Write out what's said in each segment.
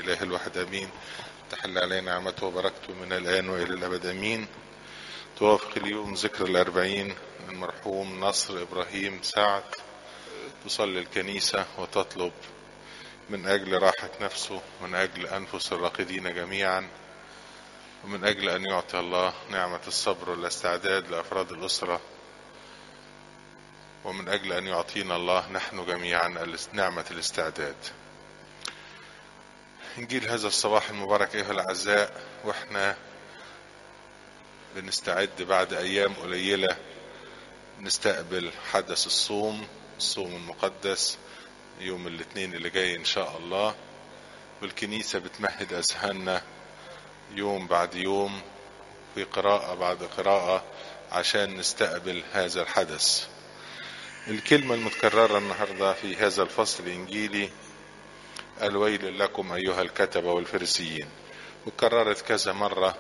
الإله الواحد أمين تحل علينا نعمته وبركته من الآن وإلى الأبد أمين توافق اليوم ذكر الأربعين المرحوم نصر إبراهيم سعد تصلي الكنيسة وتطلب من أجل راحة نفسه من أجل أنفس الراقدين جميعا ومن أجل أن يعطي الله نعمة الصبر والاستعداد لأفراد الأسرة ومن أجل أن يعطينا الله نحن جميعا نعمة الاستعداد إنجيل هذا الصباح المبارك أيها الأعزاء وإحنا بنستعد بعد أيام قليلة نستقبل حدث الصوم الصوم المقدس يوم الاثنين اللي جاي إن شاء الله والكنيسة بتمهد أذهاننا يوم بعد يوم في قراءة بعد قراءة عشان نستقبل هذا الحدث الكلمة المتكررة النهاردة في هذا الفصل الإنجيلي الويل لكم أيها الكتبة والفريسيين وكررت كذا مرة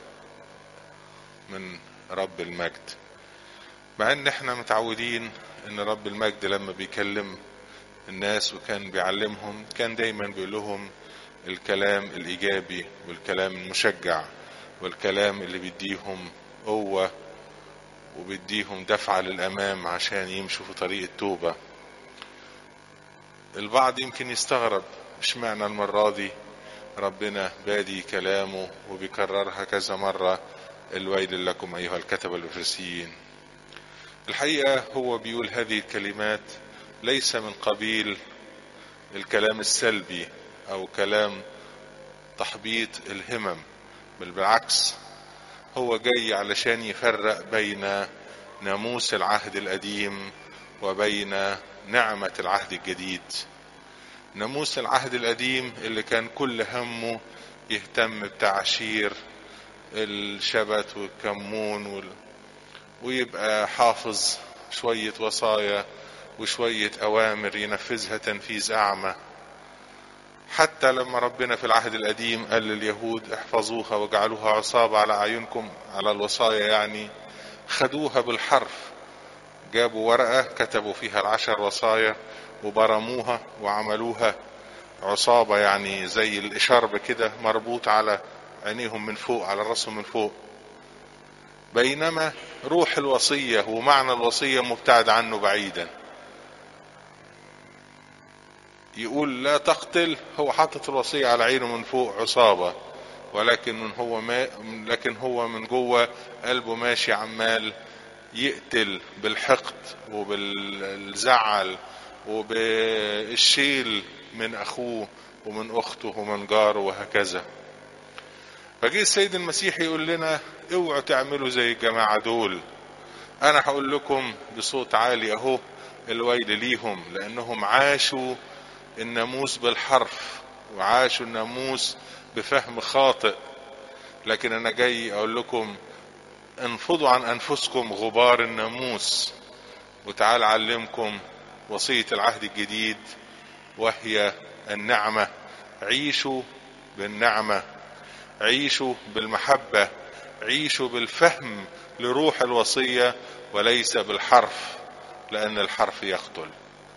من رب المجد مع ان احنا متعودين ان رب المجد لما بيكلم الناس وكان بيعلمهم كان دايما بيقول لهم الكلام الايجابي والكلام المشجع والكلام اللي بيديهم قوة وبيديهم دفعة للامام عشان يمشوا في طريق التوبة البعض يمكن يستغرب اشمعنى المرة دي ربنا بادي كلامه وبيكررها كذا مرة الويل لكم أيها الكتبة الفرسيين الحقيقة هو بيقول هذه الكلمات ليس من قبيل الكلام السلبي أو كلام تحبيط الهمم بل بالعكس هو جاي علشان يفرق بين ناموس العهد القديم وبين نعمة العهد الجديد ناموس العهد القديم اللي كان كل همه يهتم بتعشير الشبت والكمون وال... ويبقى حافظ شوية وصايا وشوية أوامر ينفذها تنفيذ أعمى حتى لما ربنا في العهد القديم قال لليهود احفظوها واجعلوها عصابة على أعينكم على الوصايا يعني خدوها بالحرف جابوا ورقة كتبوا فيها العشر وصايا وبرموها وعملوها عصابة يعني زي الإشارب كده مربوط على عينيهم من فوق على راسهم من فوق بينما روح الوصية ومعنى الوصية مبتعد عنه بعيدا يقول لا تقتل هو حاطط الوصية على عينه من فوق عصابة ولكن من هو ما لكن هو من جوه قلبه ماشي عمال يقتل بالحقد وبالزعل وبالشيل من اخوه ومن اخته ومن جاره وهكذا فجه السيد المسيح يقول لنا اوعوا تعملوا زي الجماعة دول انا هقول لكم بصوت عالي اهو الويل ليهم لانهم عاشوا الناموس بالحرف وعاشوا الناموس بفهم خاطئ لكن انا جاي اقول لكم انفضوا عن انفسكم غبار الناموس وتعال علمكم وصية العهد الجديد وهي النعمة عيشوا بالنعمة عيشوا بالمحبة عيشوا بالفهم لروح الوصية وليس بالحرف لأن الحرف يقتل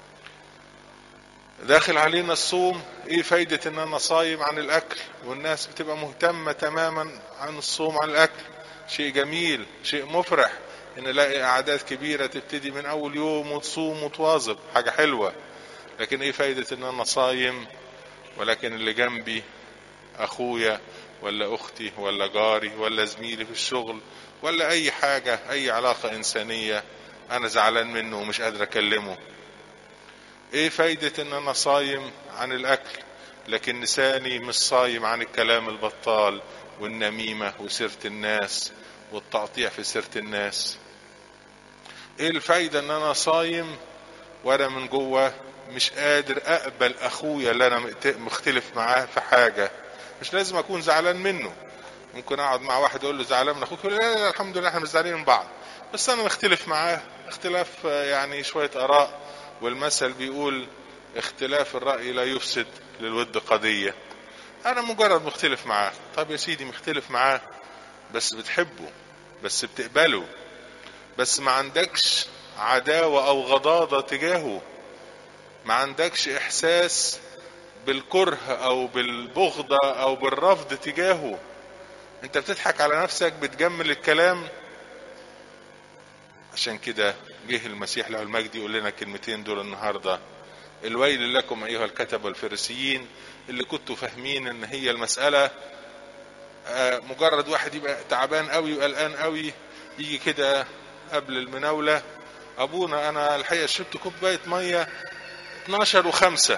داخل علينا الصوم ايه فايدة ان انا صايم عن الاكل والناس بتبقى مهتمة تماما عن الصوم عن الاكل شيء جميل شيء مفرح ان الاقي اعداد كبيرة تبتدي من اول يوم وتصوم وتواظب حاجة حلوة لكن ايه فايدة ان انا صايم ولكن اللي جنبي اخويا ولا اختي ولا جاري ولا زميلي في الشغل ولا اي حاجة اي علاقة انسانية انا زعلان منه ومش قادر اكلمه ايه فايدة ان انا صايم عن الاكل لكن لساني مش صايم عن الكلام البطال والنميمة وسيرة الناس والتقطيع في سيرة الناس ايه الفايدة ان انا صايم وانا من جوه مش قادر اقبل اخويا اللي انا مختلف معاه في حاجة مش لازم اكون زعلان منه ممكن اقعد مع واحد اقول له زعلان من اخوك يقول لا, لا, لا الحمد لله احنا مش زعلانين من بعض بس انا مختلف معاه اختلاف يعني شوية اراء والمثل بيقول اختلاف الرأي لا يفسد للود قضية انا مجرد مختلف معاه طب يا سيدي مختلف معاه بس بتحبه بس بتقبله بس ما عندكش عداوة او غضاضة تجاهه ما عندكش احساس بالكره او بالبغضة او بالرفض تجاهه انت بتضحك على نفسك بتجمل الكلام عشان كده جه المسيح له المجد يقول لنا الكلمتين دول النهارده الويل لكم ايها الكتب والفريسيين اللي كنتوا فاهمين ان هي المسألة مجرد واحد يبقى تعبان قوي وقلقان قوي يجي كده قبل المناولة ابونا انا الحقيقة شربت كوباية مية 12 وخمسة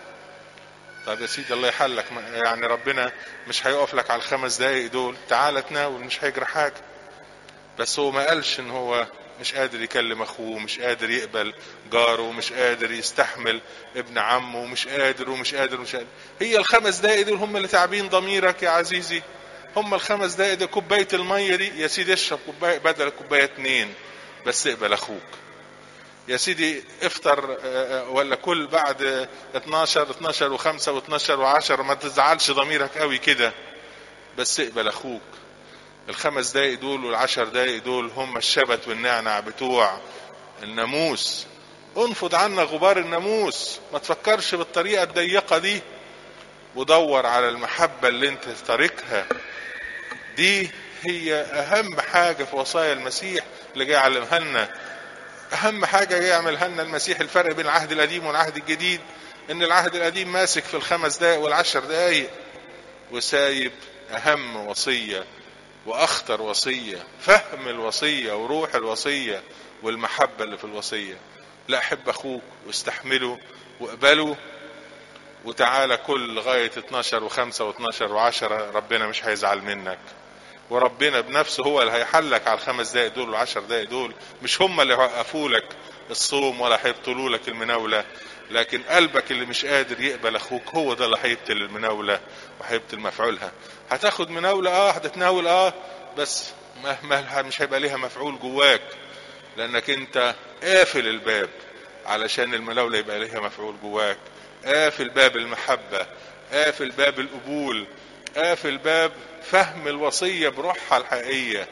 طب يا سيدي الله يحلك يعني ربنا مش هيقف لك على الخمس دقايق دول تعالى تناول مش هيجرى حاجة بس هو ما قالش ان هو مش قادر يكلم اخوه مش قادر يقبل جاره مش قادر يستحمل ابن عمه ومش قادر ومش قادر ومش قادر هي الخمس دقايق دول هم اللي تعبين ضميرك يا عزيزي هم الخمس دقايق دي كوبايه الميه دي يا سيدي اشرب كوبايه بدل كوبايه اتنين بس اقبل اخوك يا سيدي افطر ولا كل بعد 12 12 و5 و12 و10 ما تزعلش ضميرك قوي كده بس اقبل اخوك الخمس دقايق دول والعشر دقايق دول هم الشبت والنعنع بتوع الناموس انفض عنا غبار الناموس ما تفكرش بالطريقة الضيقة دي ودور على المحبة اللي انت تاركها دي هي اهم حاجة في وصايا المسيح اللي جاي يعلمها لنا اهم حاجة جاي يعملها لنا المسيح الفرق بين العهد القديم والعهد الجديد ان العهد القديم ماسك في الخمس دقايق والعشر دقايق وسايب اهم وصيه واخطر وصية فهم الوصية وروح الوصية والمحبة اللي في الوصية لا احب اخوك واستحمله واقبله وتعالى كل لغاية 12 و5 و12 و10 ربنا مش هيزعل منك وربنا بنفسه هو اللي هيحلك على الخمس دقايق دول والعشر دقايق دول مش هم اللي هيوقفوا لك الصوم ولا هيبطلوا لك المناولة لكن قلبك اللي مش قادر يقبل اخوك هو ده اللي هيبطل المناولة وهيبطل مفعولها هتاخد مناولة اه هتتناول اه بس مهما مش هيبقى ليها مفعول جواك لانك انت قافل الباب علشان المناولة يبقى ليها مفعول جواك قافل باب المحبة قافل باب القبول قافل باب فهم الوصية بروحها الحقيقية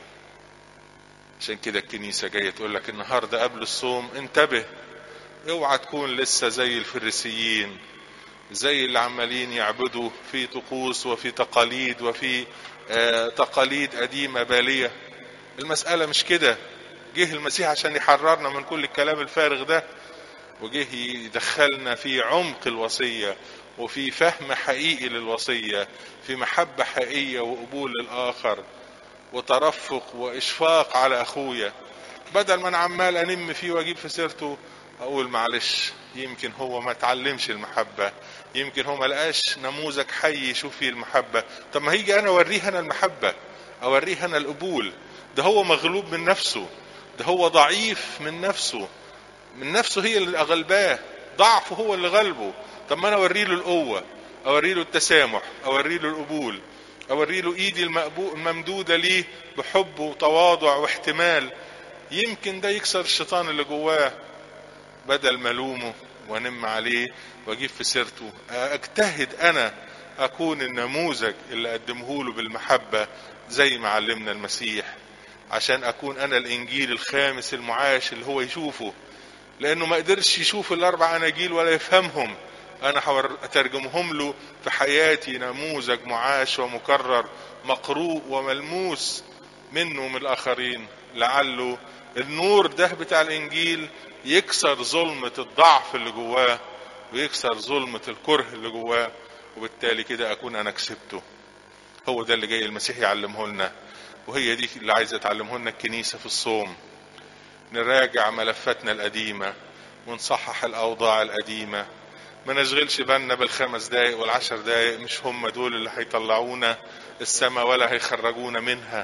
عشان كده الكنيسة جاية تقول لك النهاردة قبل الصوم انتبه اوعى تكون لسه زي الفريسيين زي اللي عمالين يعبدوا في طقوس وفي تقاليد وفي آه تقاليد قديمة بالية المسألة مش كده جه المسيح عشان يحررنا من كل الكلام الفارغ ده وجه يدخلنا في عمق الوصية وفي فهم حقيقي للوصية في محبة حقيقية وقبول للآخر وترفق وإشفاق على أخويا بدل ما أنا عمال أنم فيه وأجيب في سيرته أقول معلش يمكن هو ما تعلمش المحبة يمكن هو ما لقاش نموذج حي يشوف فيه المحبة طب ما هيجي أنا أوريه أنا المحبة أوريه أنا القبول ده هو مغلوب من نفسه ده هو ضعيف من نفسه من نفسه هي اللي غلباه ضعفه هو اللي غلبه طب ما انا اوري له القوه اوري له التسامح اوري له القبول اوري له ايدي الممدوده ليه بحب وتواضع واحتمال يمكن ده يكسر الشيطان اللي جواه بدل ما الومه وانم عليه واجيب في سيرته اجتهد انا اكون النموذج اللي اقدمه له بالمحبه زي ما علمنا المسيح عشان اكون انا الانجيل الخامس المعاش اللي هو يشوفه لانه ما قدرش يشوف الاربع اناجيل ولا يفهمهم انا اترجمهم له في حياتي نموذج معاش ومكرر مقروء وملموس منه ومن الاخرين لعله النور ده بتاع الانجيل يكسر ظلمة الضعف اللي جواه ويكسر ظلمة الكره اللي جواه وبالتالي كده اكون انا كسبته هو ده اللي جاي المسيح يعلمه لنا وهي دي اللي عايزه تعلمه لنا الكنيسه في الصوم نراجع ملفاتنا القديمه ونصحح الاوضاع القديمه ما نشغلش بالنا بالخمس دقايق والعشر دقايق مش هم دول اللي هيطلعونا السماء ولا هيخرجونا منها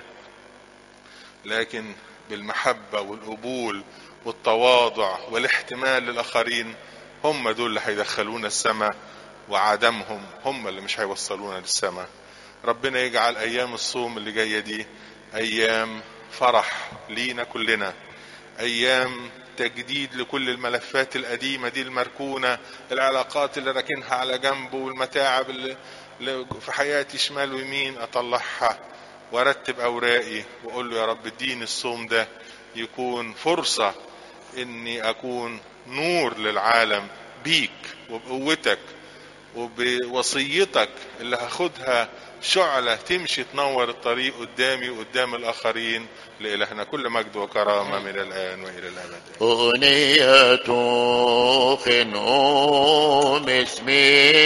لكن بالمحبة والقبول والتواضع والاحتمال للآخرين هم دول اللي هيدخلونا السماء وعدمهم هم اللي مش هيوصلونا للسماء ربنا يجعل أيام الصوم اللي جاية دي أيام فرح لينا كلنا أيام تجديد لكل الملفات القديمة دي المركونة العلاقات اللي راكنها على جنب والمتاعب اللي في حياتي شمال ويمين أطلعها وارتب أوراقي وأقول له يا رب اديني الصوم ده يكون فرصة إني أكون نور للعالم بيك وبقوتك وبوصيتك اللي هاخدها شعلة تمشي تنور الطريق قدامي وقدام الآخرين لإلهنا كل مجد وكرامة من الآن وإلى الأبد أغنية خنوم اسمي